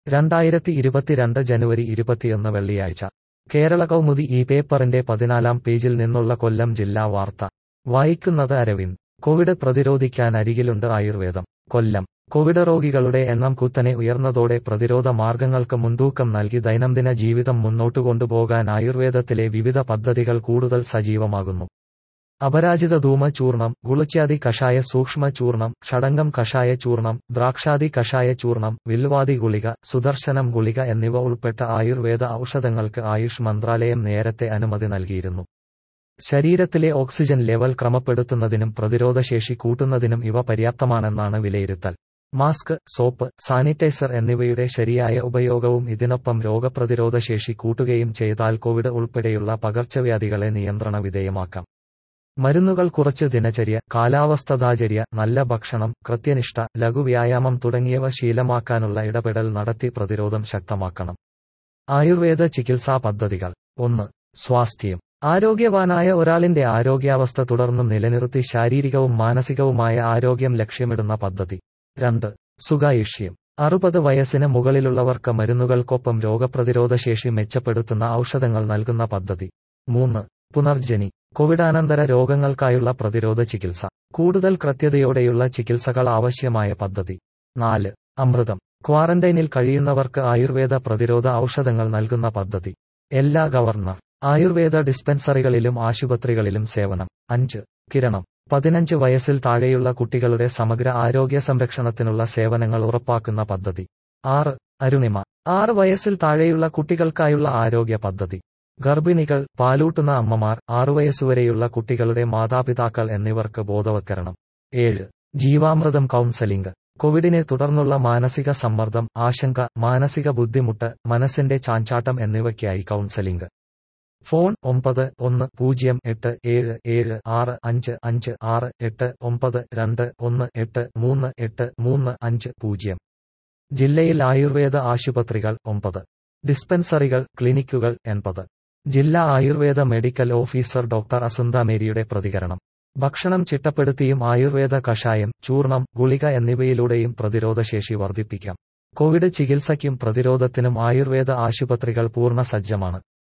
രണ്ടായിരത്തി ഇരുപത്തിരണ്ട് ജനുവരി ഇരുപത്തിയൊന്ന് വെള്ളിയാഴ്ച കേരള കൗമുദി ഈ പേപ്പറിന്റെ പതിനാലാം പേജിൽ നിന്നുള്ള കൊല്ലം ജില്ലാ വാർത്ത വായിക്കുന്നത് അരവിന്ദ് കോവിഡ് പ്രതിരോധിക്കാൻ അരികിലുണ്ട് ആയുർവേദം കൊല്ലം കോവിഡ് രോഗികളുടെ എണ്ണം കുത്തനെ ഉയർന്നതോടെ പ്രതിരോധ മാർഗങ്ങൾക്ക് മുൻതൂക്കം നൽകി ദൈനംദിന ജീവിതം മുന്നോട്ടു കൊണ്ടുപോകാൻ ആയുർവേദത്തിലെ വിവിധ പദ്ധതികൾ കൂടുതൽ സജീവമാകുന്നു അപരാജിത ധൂമ ചൂർണം ഗുളിച്ചാതി കഷായ സൂക്ഷ്മ ചൂർണം ഷടങ്കം കഷായ ചൂർണം ദ്രാക്ഷാതി കഷായ ചൂർണം വിൽവാതി ഗുളിക സുദർശനം ഗുളിക എന്നിവ ഉൾപ്പെട്ട ആയുർവേദ ഔഷധങ്ങൾക്ക് ആയുഷ് മന്ത്രാലയം നേരത്തെ അനുമതി നൽകിയിരുന്നു ശരീരത്തിലെ ഓക്സിജൻ ലെവൽ ക്രമപ്പെടുത്തുന്നതിനും പ്രതിരോധശേഷി കൂട്ടുന്നതിനും ഇവ പര്യാപ്തമാണെന്നാണ് വിലയിരുത്തൽ മാസ്ക് സോപ്പ് സാനിറ്റൈസർ എന്നിവയുടെ ശരിയായ ഉപയോഗവും ഇതിനൊപ്പം രോഗപ്രതിരോധശേഷി കൂട്ടുകയും ചെയ്താൽ കോവിഡ് ഉൾപ്പെടെയുള്ള പകർച്ചവ്യാധികളെ നിയന്ത്രണ വിധേയമാക്കാം മരുന്നുകൾ കുറച്ച് ദിനചര്യ കാലാവസ്ഥതാചര്യ നല്ല ഭക്ഷണം കൃത്യനിഷ്ഠ ലഘുവ്യായാമം തുടങ്ങിയവ ശീലമാക്കാനുള്ള ഇടപെടൽ നടത്തി പ്രതിരോധം ശക്തമാക്കണം ആയുർവേദ ചികിത്സാ പദ്ധതികൾ ഒന്ന് സ്വാസ്ഥ്യം ആരോഗ്യവാനായ ഒരാളിന്റെ ആരോഗ്യാവസ്ഥ തുടർന്നും നിലനിർത്തി ശാരീരികവും മാനസികവുമായ ആരോഗ്യം ലക്ഷ്യമിടുന്ന പദ്ധതി രണ്ട് സുഖായുഷ്യം അറുപത് വയസ്സിന് മുകളിലുള്ളവർക്ക് മരുന്നുകൾക്കൊപ്പം രോഗപ്രതിരോധശേഷി മെച്ചപ്പെടുത്തുന്ന ഔഷധങ്ങൾ നൽകുന്ന പദ്ധതി മൂന്ന് പുനർജനി കോവിഡാനന്തര രോഗങ്ങൾക്കായുള്ള പ്രതിരോധ ചികിത്സ കൂടുതൽ കൃത്യതയോടെയുള്ള ചികിത്സകൾ ആവശ്യമായ പദ്ധതി നാല് അമൃതം ക്വാറന്റൈനിൽ കഴിയുന്നവർക്ക് ആയുർവേദ പ്രതിരോധ ഔഷധങ്ങൾ നൽകുന്ന പദ്ധതി എല്ലാ ഗവർണർ ആയുർവേദ ഡിസ്പെൻസറികളിലും ആശുപത്രികളിലും സേവനം അഞ്ച് കിരണം പതിനഞ്ച് വയസ്സിൽ താഴെയുള്ള കുട്ടികളുടെ സമഗ്ര ആരോഗ്യ സംരക്ഷണത്തിനുള്ള സേവനങ്ങൾ ഉറപ്പാക്കുന്ന പദ്ധതി ആറ് അരുണിമ ആറ് വയസ്സിൽ താഴെയുള്ള കുട്ടികൾക്കായുള്ള ആരോഗ്യ പദ്ധതി ഗർഭിണികൾ പാലൂട്ടുന്ന അമ്മമാർ ആറുവയസ്സുവരെയുള്ള കുട്ടികളുടെ മാതാപിതാക്കൾ എന്നിവർക്ക് ബോധവത്കരണം ഏഴ് ജീവാമൃതം കൗൺസലിംഗ് കോവിഡിനെ തുടർന്നുള്ള മാനസിക സമ്മർദ്ദം ആശങ്ക മാനസിക ബുദ്ധിമുട്ട് മനസ്സിന്റെ ചാഞ്ചാട്ടം എന്നിവയ്ക്കായി കൗൺസലിംഗ് ഫോൺ ഒമ്പത് ഒന്ന് പൂജ്യം എട്ട് ഏഴ് ഏഴ് ആറ് അഞ്ച് അഞ്ച് ആറ് എട്ട് ഒമ്പത് രണ്ട് ഒന്ന് എട്ട് മൂന്ന് എട്ട് മൂന്ന് അഞ്ച് പൂജ്യം ജില്ലയിൽ ആയുർവേദ ആശുപത്രികൾ ഒമ്പത് ഡിസ്പെൻസറികൾ ക്ലിനിക്കുകൾ എൺപത് ജില്ലാ Ayurveda medical officer doctor Asunta മേരിയുടെ പ്രതികരണം ഭക്ഷണം ചിട്ടപ്പെടുത്തിയും ആയുർവേദ കഷായം ചൂർണം ഗുളിക എന്നിവയിലൂടെയും പ്രതിരോധശേഷി വർദ്ധിപ്പിക്കാം കോവിഡ് ചികിത്സയ്ക്കും പ്രതിരോധത്തിനും ആയുർവേദ ആശുപത്രികൾ പൂർണ്ണ സജ്ജമാണ്